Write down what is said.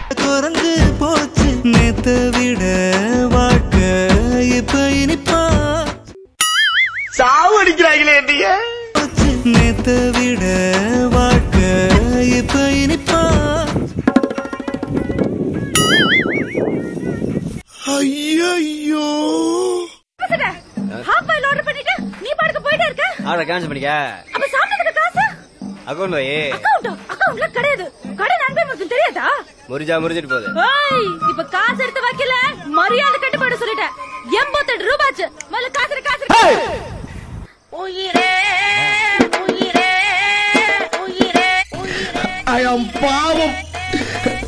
குறைஞ்சு போச்சு நேத்த விட வாழ்க்கை இப்ப இனிப்பா சாவு அடிக்கிறாங்களே என்னைய போச்சு நேத்த விட வாழ்க்கை இப்ப இனிப்பா ஐயோ ஹாஃப் பாயில் ஆர்டர் பண்ணிட்டு நீ பாட்டுக்கு போயிட்டே இருக்க ஆர்டர் கேன்சல் பண்ணிக்க அப்ப சாப்பிட்டதுக்கு காசு அக்கௌண்ட் வை அக்கவுண்ட் அக்கவுண்ட்ல கிடையாது கடை நன்மை மட்டும் தெரியாதா முறிஞ்சா முறிஞ்சிட்டு போகுது ஏய் இப்ப காசு எடுத்து வைக்கல மரியாதை கட்டு போயிட சொல்லிட்டேன் எண்பத்தெட்டு ரூபாச்சு முதல்ல காசு இரு, காசு இரு. உயிரே உயிரே உயிரே உயிரே ஐ அம் பாவம்